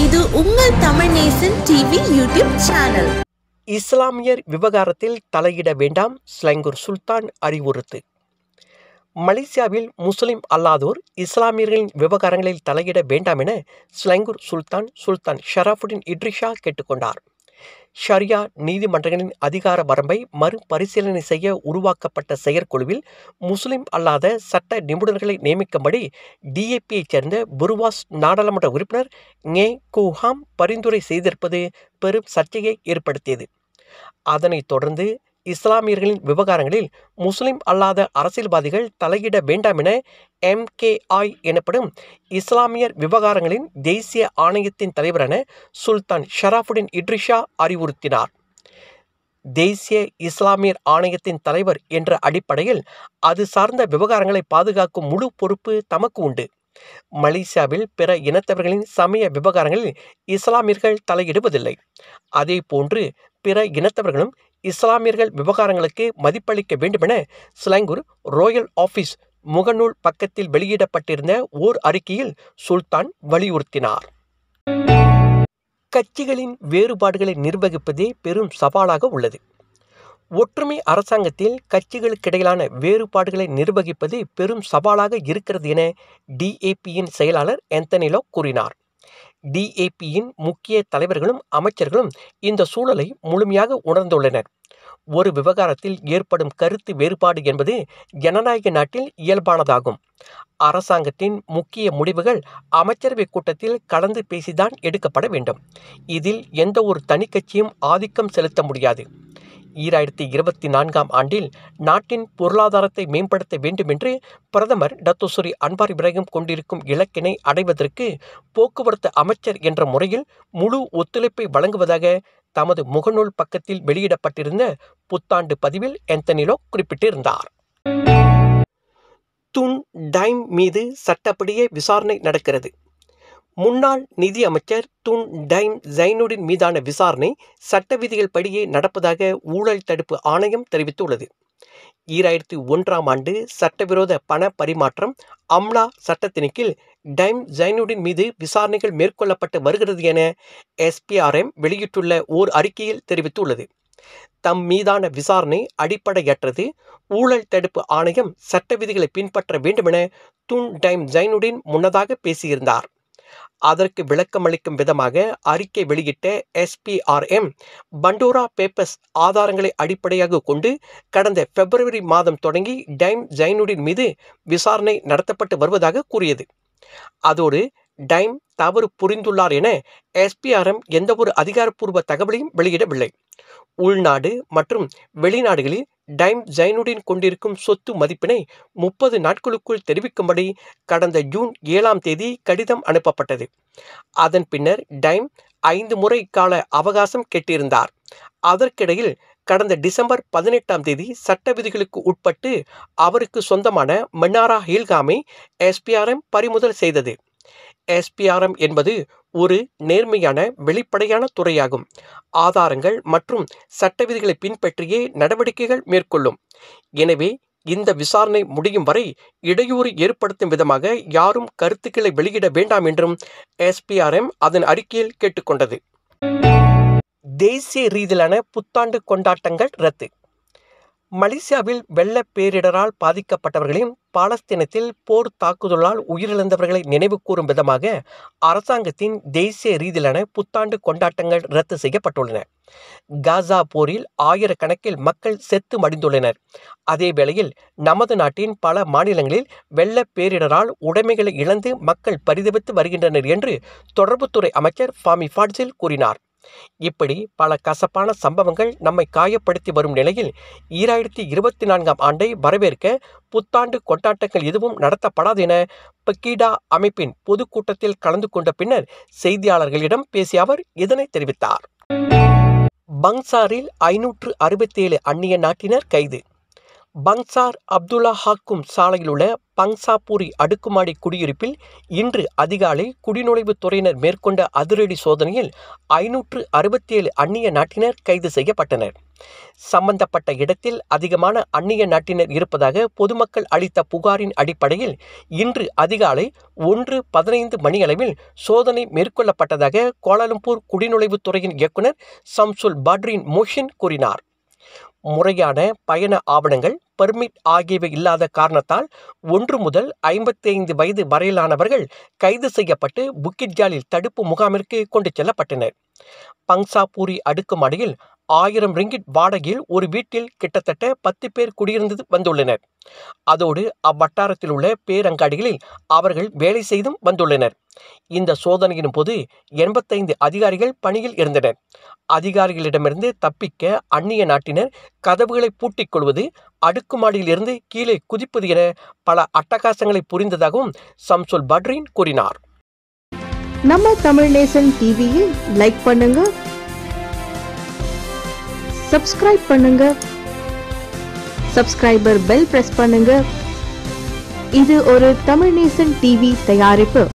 இது உங்கள் Tamil nation TV YouTube channel இஸ்லாமியர் விவகாரத்தில் தலையிட வேண்டாம் ஸ்லங்கூர் சுல்தான் அறிவுறுத்து மலேசியாவில் முஸ்லிம் அல்லாதோர் இஸ்லாமியர்களின் விவகாரங்களில் தலையிட வேண்டாம் என ஸ்லங்கூர் சுல்தான் சுல்தான் ஷராஃபுடின் இட்ரிஷா கேட்டுக்கொண்டார் ஷரியா நீதிமன்றங்களின் அதிகார வரம்பை மறுபரிசீலனை செய்ய உருவாக்கப்பட்ட செயற்குழுவில் முஸ்லிம் அல்லாத சட்ட நிபுணர்களை நியமிக்கும்படி டிஏபியைச் சேர்ந்த புருவாஸ் நாடாளுமன்ற உறுப்பினர்ங்கே குஹாம் பரிந்துரை செய்திருப்பது பெரும் சர்ச்சையை ஏற்படுத்தியது அதனைத் தொடர்ந்து இஸ்லாமியர்களின் விவகாரங்களில் முஸ்லிம் அல்லாத அரசியல்வாதிகள் தலையிட வேண்டாம் என எம்கேஐ எனப்படும் இஸ்லாமியர் விவகாரங்களின் தேசிய ஆணையத்தின் தலைவரான சுல்தான் ஷராஃபுடின் இட்ரிஷா அறிவுறுத்தினார் தேசிய இஸ்லாமியர் ஆணையத்தின் தலைவர் என்ற அடிப்படையில் அது சார்ந்த விவகாரங்களை பாதுகாக்கும் முழு பொறுப்பு தமக்கு உண்டு மலேசியாவில் பிற இனத்தவர்களின் சமய விவகாரங்களில் இஸ்லாமியர்கள் தலையிடுவதில்லை அதே போன்று பிற இனத்தவர்களும் இஸ்லாமியர்கள் விவகாரங்களுக்கு மதிப்பளிக்க வேண்டுமென ஸ்லாங்கூர் ரோயல் ஆபீஸ் முகநூல் பக்கத்தில் வெளியிடப்பட்டிருந்த ஓர் அறிக்கையில் சுல்தான் வலியுறுத்தினார் கட்சிகளின் வேறுபாடுகளை நிர்வகிப்பதே பெரும் சவாலாக உள்ளது ஒற்றுமை அரசாங்கத்தில் கட்சிகளுக்கிடையிலான வேறுபாடுகளை நிர்வகிப்பது பெரும் சவாலாக இருக்கிறது என டிஏபியின் செயலாளர் ஆந்தனிலோ கூறினார் டிஏபியின் முக்கிய தலைவர்களும் அமைச்சர்களும் இந்த சூழலை முழுமையாக உணர்ந்துள்ளனர் ஒரு விவகாரத்தில் ஏற்படும் கருத்து வேறுபாடு என்பது ஜனநாயக நாட்டில் இயல்பானதாகும் அரசாங்கத்தின் முக்கிய முடிவுகள் அமைச்சரவை கூட்டத்தில் கலந்து பேசிதான் எடுக்கப்பட வேண்டும் இதில் எந்த ஒரு தனி கட்சியும் ஆதிக்கம் செலுத்த முடியாது ஈராயிரத்தி இருபத்தி நான்காம் ஆண்டில் நாட்டின் பொருளாதாரத்தை மேம்படுத்த வேண்டும் என்று பிரதமர் டத்துசுரி அன்வார் இப்ராஹிம் கொண்டிருக்கும் இலக்கினை அடைவதற்கு போக்குவரத்து அமைச்சர் என்ற முறையில் முழு ஒத்துழைப்பை வழங்குவதாக தமது முகநூல் பக்கத்தில் வெளியிடப்பட்டிருந்த புத்தாண்டு பதிவில் ஆந்தனிலோ குறிப்பிட்டிருந்தார் துன் டைம் மீது சட்டப்படியே விசாரணை நடக்கிறது முன்னாள் நிதி அமைச்சர் துன் டைம் ஜைனுடின் மீதான விசாரணை சட்ட விதிகள் படியே நடப்பதாக ஊழல் தடுப்பு ஆணையம் தெரிவித்துள்ளது ஈராயிரத்தி ஒன்றாம் ஆண்டு சட்டவிரோத பண பரிமாற்றம் அம்லா சட்டத்தின் கீழ் டைம் ஜைனுடின் மீது விசாரணைகள் மேற்கொள்ளப்பட்டு வருகிறது என எஸ்பிஆர்எம் வெளியிட்டுள்ள ஓர் அறிக்கையில் தெரிவித்துள்ளது தம் மீதான விசாரணை அடிப்படையற்றது ஊழல் தடுப்பு ஆணையம் சட்ட விதிகளை பின்பற்ற வேண்டுமென துன் டைம் ஜைனுடின் முன்னதாக பேசியிருந்தார் அதற்கு விளக்கமளிக்கும் விதமாக அறிக்கை வெளியிட்ட எஸ்பிஆர்எம் பண்டோரா பேப்பர்ஸ் ஆதாரங்களை அடிப்படையாக கொண்டு கடந்த பிப்ரவரி மாதம் தொடங்கி டைம் ஜைனுடின் மீது விசாரணை நடத்தப்பட்டு வருவதாக கூறியது அதோடு டைம் தவறு புரிந்துள்ளார் என எஸ்பிஆர்எம் எந்தவொரு அதிகாரப்பூர்வ தகவலையும் வெளியிடவில்லை உள்நாடு மற்றும் வெளிநாடுகளில் டைம் ஜைனுடின் கொண்டிருக்கும் சொத்து மதிப்பினை முப்பது நாட்களுக்குள் தெரிவிக்கும்படி கடந்த ஜூன் ஏழாம் தேதி கடிதம் அனுப்பப்பட்டது அதன் பின்னர் டைம் ஐந்து முறை கால அவகாசம் கேட்டிருந்தார் அதற்கிடையில் கடந்த டிசம்பர் பதினெட்டாம் தேதி சட்ட விதிகளுக்கு உட்பட்டு அவருக்கு சொந்தமான மன்னாரா ஹீல்காமை எஸ்பிஆர்எம் பறிமுதல் செய்தது எஸ்பிஆர்எம் என்பது ஒரு நேர்மையான வெளிப்படையான துறையாகும் ஆதாரங்கள் மற்றும் சட்ட விதிகளை பின்பற்றியே நடவடிக்கைகள் மேற்கொள்ளும் எனவே இந்த விசாரணை முடியும் வரை இடையூறு ஏற்படுத்தும் விதமாக யாரும் கருத்துக்களை வெளியிட வேண்டாம் என்றும் எஸ்பிஆர்எம் அதன் அறிக்கையில் கேட்டுக்கொண்டது தேசிய ரீதியிலான புத்தாண்டு கொண்டாட்டங்கள் ரத்து மலேசியாவில் வெள்ள பேரிடரால் பாதிக்கப்பட்டவர்களின் பாலஸ்தீனத்தில் போர் தாக்குதலால் உயிரிழந்தவர்களை நினைவு கூறும் விதமாக அரசாங்கத்தின் தேசிய ரீதியிலான புத்தாண்டு கொண்டாட்டங்கள் ரத்து செய்யப்பட்டுள்ளன காசா போரில் ஆயிரக்கணக்கில் மக்கள் செத்து மடிந்துள்ளனர் அதே வேளையில் நமது நாட்டின் பல மாநிலங்களில் வெள்ள பேரிடரால் உடைமைகளை இழந்து மக்கள் பரிதவித்து வருகின்றனர் என்று தொடர்புத்துறை அமைச்சர் ஃபாமி ஃபாட்ஸில் கூறினார் இப்படி பல கசப்பான சம்பவங்கள் நம்மை காயப்படுத்தி வரும் நிலையில் ஈராயிரத்தி இருபத்தி நான்காம் ஆண்டை வரவேற்க புத்தாண்டு கொண்டாட்டங்கள் எதுவும் நடத்தப்படாது என பக்கீடா அமைப்பின் பொதுக்கூட்டத்தில் கலந்து கொண்ட பின்னர் செய்தியாளர்களிடம் பேசிய அவர் இதனை தெரிவித்தார் பங்சாரில் ஐநூற்று அறுபத்தேழு அந்நிய நாட்டினர் கைது பங்சார் அப்துல்லா ஹாக்கும் சாலையில் உள்ள பங்சாபூரி அடுக்குமாடி குடியிருப்பில் இன்று அதிகாலை குடிநுழைவுத் துறையினர் மேற்கொண்ட அதிரடி சோதனையில் ஐநூற்று அறுபத்தேழு அந்நிய நாட்டினர் கைது செய்யப்பட்டனர் சம்பந்தப்பட்ட இடத்தில் அதிகமான அந்நிய நாட்டினர் இருப்பதாக பொதுமக்கள் அளித்த புகாரின் அடிப்படையில் இன்று அதிகாலை ஒன்று பதினைந்து மணியளவில் சோதனை மேற்கொள்ளப்பட்டதாக கோலாலம்பூர் குடிநுழைவுத்துறையின் இயக்குனர் சம்சுல் பட்ரின் மோஷின் கூறினார் முறையான பயண ஆவணங்கள் பெர்மிட் ஆகியவை இல்லாத காரணத்தால் ஒன்று முதல் ஐம்பத்தைந்து வயது வரையிலானவர்கள் கைது செய்யப்பட்டு புக்கிட்ஜாலில் தடுப்பு முகாமிற்கு கொண்டு செல்லப்பட்டனர் பங்சாபூரி அடுக்குமாடியில் ஆயிரம் ரிங்கிட் வாடகையில் ஒரு வீட்டில் கிட்டத்தட்ட பத்து பேர் குடியிருந்து வந்துள்ளனர் அதோடு அவ்வட்டாரத்தில் உள்ள பேரங்காடிகளில் அவர்கள் வேலை செய்தும் வந்துள்ளனர் இந்த சோதனையின் போது எண்பத்தைந்து அதிகாரிகள் பணியில் இருந்தனர் அதிகாரிகளிடமிருந்து தப்பிக்க அந்நிய நாட்டினர் கதவுகளை பூட்டிக் கொள்வது அடுக்குமாடியிலிருந்து கீழே குதிப்பது என பல அட்டகாசங்களை புரிந்ததாகவும் சம்சுல் பட்ரின் கூறினார் நம்ம தமிழ் நேசன் டிவியில் லைக் பண்ணுங்க சப்ஸ்கிரைப் பண்ணுங்க சப்ஸ்கிரைபர் பெல் பிரஸ் பண்ணுங்க இது ஒரு தமிழ் நேசன் டிவி தயாரிப்பு